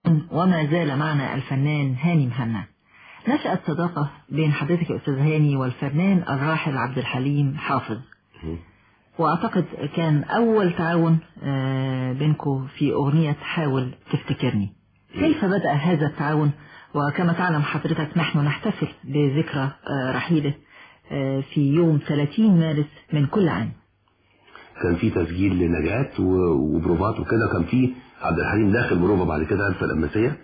وما زال معنا الفنان هاني مهنا نشأت صداقة بين حضرتك يا أستاذ هاني والفنان الراحل عبد الحليم حافظ وأعتقد كان أول تعاون آه، بينكم في أغنية حاول تفتكرني كيف بدأ هذا التعاون وكما تعلم حضرتك نحن نحتفل بذكرى آه، رحيله آه، في يوم 30 مارس من كل عام كان في تسجيل لنجاة و- وبروفات وكده كان في عبد الحليم داخل بروفا بعد كده في الأماسية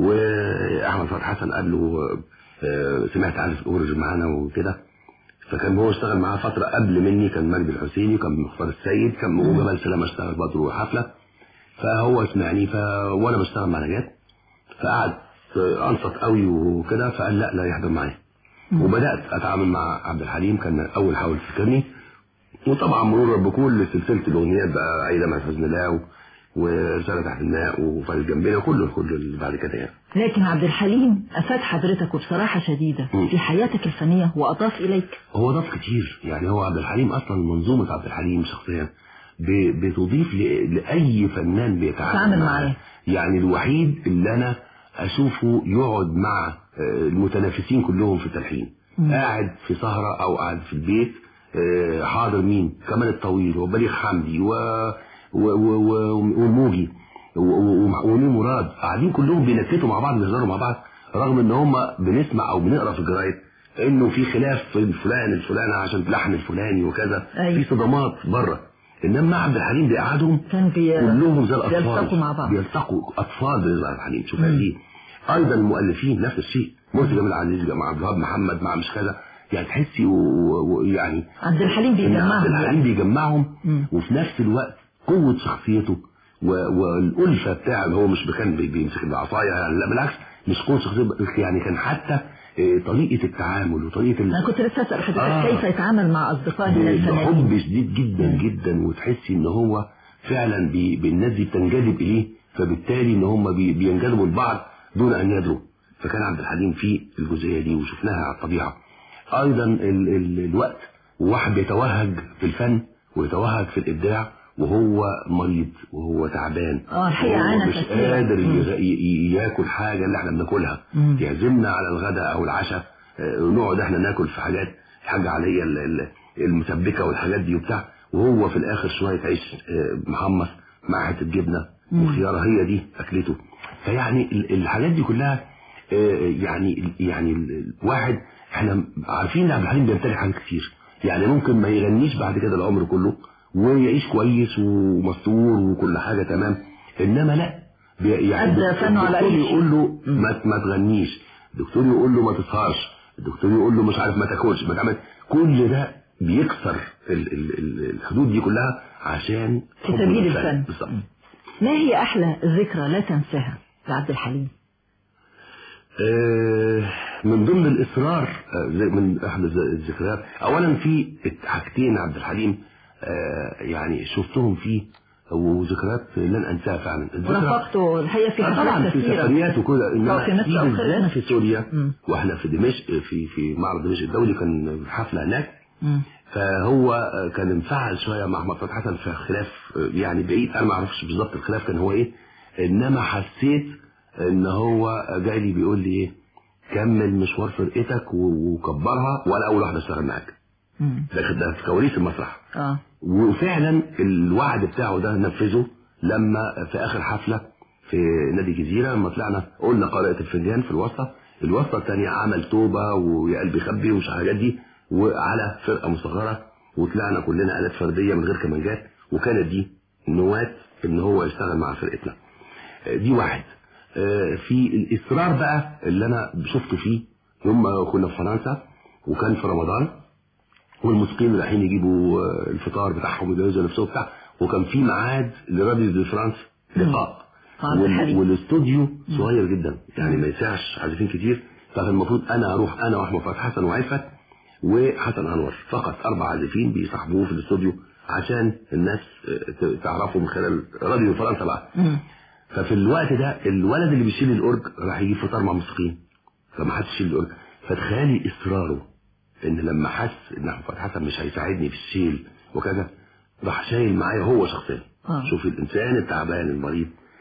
وأحمد فتحي حسن قال له آه، سمعت عارف أورج معانا وكده فكان هو اشتغل معاه فترة قبل مني كان مجدي الحسيني وكان مختار السيد كان وجمال سلامة اشتغل برضه حفلة فهو سمعني ف... وانا بشتغل مع نجاة فقعد انصت قوي وكده فقال لا لا يحضر معايا وبدات اتعامل مع عبد الحليم كان اول حاول تفكرني وطبعا مرورا بكل سلسله الاغنيات بقى عيله مع حزن الله و- ورساله تحت الماء وفارس جنبنا كله كل اللي بعد كده يعني لكن عبد الحليم أفاد حضرتك وبصراحة شديدة مم. في حياتك الفنية وأضاف إليك هو ضاف كتير يعني هو عبد الحليم اصلا منظومه عبد الحليم شخصيا ب- بتضيف ل- لاي فنان بيتعامل تعامل معاه. معاه. يعني الوحيد اللي انا اشوفه يقعد مع آه، المتنافسين كلهم في التلحين قاعد في سهره او قاعد في البيت آه، حاضر مين كمال الطويل وبليغ حمدي و و- و- و- والموجي و- و- ومين مراد قاعدين كلهم بينكتوا مع بعض بيهزروا مع بعض رغم ان هم بنسمع او بنقرا في الجرايد انه في خلاف في الفلان الفلاني عشان اللحن الفلاني وكذا أيوة. في صدمات بره انما عبد الحليم بيقعدهم كان بي... كلهم زي الاطفال بيلتقوا مع بعض بيلتقوا اطفال زي عبد الحليم شوف دي ايضا المؤلفين نفس الشيء مرسي جمال عزيز مع عبد الوهاب محمد مع مش كذا يعني تحسي و- ويعني عبد الحليم إن عبد بيجمعهم الحليم بيجمعهم مم. وفي نفس الوقت قوة شخصيته و- والألفة بتاعه اللي هو مش كان بي- بيمسك العصاية لا بالعكس مش قوة شخصية يعني كان حتى آه، طريقة التعامل وطريقة ال- أنا كنت لسه أسأل حضرتك آه. كيف يتعامل مع أصدقائه من الفنانين بحب شديد جدا جدا وتحسي ان هو فعلا بي بالناس دي بتنجذب اليه فبالتالي ان هم بي بينجذبوا لبعض دون ان يدروا فكان عبد الحليم في الجزئيه دي وشفناها على الطبيعه ايضا ال ال الوقت وواحد بيتوهج في الفن ويتوهج في الابداع وهو مريض وهو تعبان آه، الحقيقة وهو عانى مش كثيراً. قادر مم. يغ- ي- ي- ياكل حاجه اللي احنا بناكلها مم. يعزمنا على الغداء او العشاء آه، ونقعد احنا ناكل في حاجات الحاجه عليا ال- ال- المسبكه والحاجات دي وبتاع وهو في الاخر شويه عيش آه، محمص مع حته جبنه وخياره هي دي اكلته فيعني ال- الحاجات دي كلها آه، يعني يعني ال- الواحد احنا عارفين ان عبد الحليم بيمتلك حاجات كتير يعني ممكن ما يغنيش بعد كده العمر كله ويعيش كويس ومستور وكل حاجه تمام انما لا بي- يعني أدى فنه على الدكتور أي شيء. يقول له ما ما تغنيش الدكتور يقول له ما تسهرش الدكتور يقول له مش عارف ما تاكلش ما تعمل كل ده بيكسر ال ال ال الحدود دي كلها عشان في حب سبيل الفن. بالظبط ما هي أحلى ذكرى لا تنساها لعبد الحليم آه، من ضمن الاصرار آه، زي- من احد الز- الذكريات اولا في حاجتين عبد الحليم آه، يعني شفتهم فيه وذكريات لن انساها فعلا الذكرى ورافقته الحقيقة في آه، طبعا حفلات في كثيرة سفريات وكده انما في مصر في أو خارج بالذات مصر. في سوريا مم. واحنا في دمشق في في معرض دمشق الدولي كان حفله هناك مم. فهو آه، كان انفعل شويه مع احمد فتحي حسن في خلاف آه، يعني بعيد انا ما اعرفش بالظبط الخلاف كان هو ايه انما حسيت ان هو جاي لي بيقول لي ايه كمل مشوار فرقتك و- وكبرها وانا اول واحد اشتغل معاك مم. ده كان- ده في كواليس المسرح اه وفعلا الوعد بتاعه ده نفذه لما في اخر حفله في نادي الجزيره لما طلعنا قلنا قارئة الفنجان في الوسطى الوسطى الثانيه عمل توبه ويا قلبي خبي ومش الحاجات دي وعلى فرقه مصغره وطلعنا كلنا آلات فرديه من غير كمانجات وكانت دي نواه ان هو يشتغل مع فرقتنا آه، دي واحد آه، في الاصرار بقى اللي انا شفته فيه يوم ما كنا في فرنسا وكان في رمضان والموسيقيين رايحين يجيبوا آه، الفطار بتاعهم ويجهزوا نفسهم بتاع وكان في ميعاد لراديو دي فرانس لقاء عبد وال- الحليم. والاستوديو صغير جدا يعني ما يسعش عازفين كتير فكان المفروض انا اروح انا واحمد فتحي حسن وعفت وحسن انور فقط اربع عازفين بيصاحبوه في الاستوديو عشان الناس آه، ت- تعرفوا من خلال راديو فرنسا بقى مم. ففي الوقت ده الولد اللي بيشيل الاورج راح يجيب فطار مع موسيقيين فما حدش يشيل الاورج فتخيلي اصراره ان لما حس ان احمد فتحي حسن مش هيساعدني في الشيل وكذا راح شايل معايا هو شخصيا آه. شوف الانسان التعبان المريض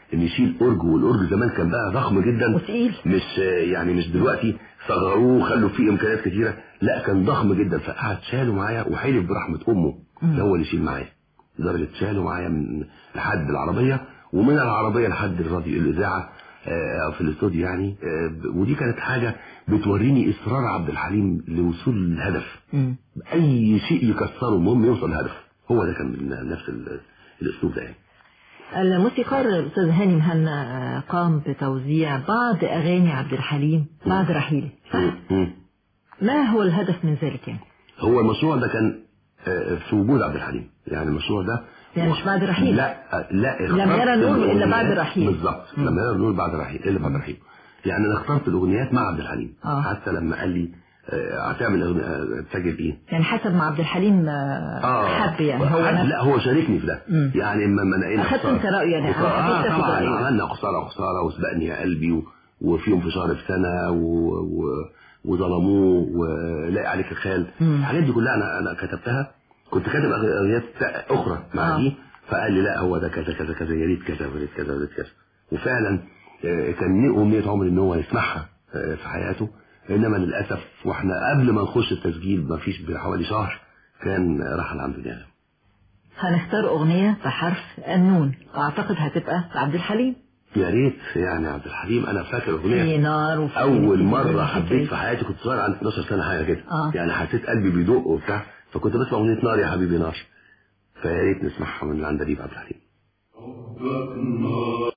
ان يشيل اورج والاورج زمان كان بقى ضخم جدا وتقيل مش يعني مش دلوقتي صغروه وخلوا فيه امكانيات كتيره لا كان ضخم جدا فقعد شاله معايا وحلف برحمه امه مم. هو اللي يشيل معايا لدرجه شاله معايا من لحد العربيه ومن العربيه لحد الراديو الاذاعه آه، في الاستوديو يعني آه، ودي كانت حاجه بتوريني اصرار عبد الحليم لوصول الهدف مم. اي شيء يكسره المهم يوصل لهدف هو ده كان من نفس ال- الاسلوب ده يعني الموسيقار الأستاذ هاني مهنا قام بتوزيع بعض أغاني عبد الحليم بعد رحيله مم. مم. ما هو الهدف من ذلك يعني؟ هو المشروع ده كان آه، في وجود عبد الحليم يعني المشروع ده يعني مش بعد رحيله لا لا لم يرى اخترت النور إلا الأغنيات- بعد رحيل. بالظبط مم. لم يرى النور بعد رحيل الا بعد رحيل يعني انا اخترت الاغنيات مع عبد الحليم آه. حتى لما قال لي آه، هتعمل أغنية- آه، تسجل ايه يعني حسب ما عبد الحليم آه، حب يعني هو حد- نفسه. لا هو شاركني في ده مم. يعني اما ما لقينا أخدت خسارة. أنت رأيه يعني، خسارة. أنا حبيت اه تاخد طبعا رأيه. عملنا خساره خساره وسبقني يا قلبي و... وفيهم في شهر في سنه و... و... وظلموه ولاقي عليك الخال مم. الحاجات دي كلها انا انا كتبتها كنت كاتب اغنيات اخرى مع آه. دي فقال لي لا هو ده كذا كذا كذا يا ريت كذا يا ريت كذا يا ريت كذا وفعلا آه، كان ليه امنيه عمري ان هو يسمعها آه، في حياته انما للاسف واحنا قبل ما نخش التسجيل ما فيش بحوالي شهر كان رحل عن دنيانا هنختار أغنية بحرف النون وأعتقد هتبقى عبد الحليم يا ريت يعني عبد الحليم انا فاكر اغنيه في نار وفي اول مره في- حبيت في حياتي كنت صغير عندي 11 سنه حاجه كده آه. يعني حسيت قلبي بيدق وبتاع فكنت بسمع اغنيه نار يا حبيبي نار فيا ريت نسمعها من العندليب عبد الحليم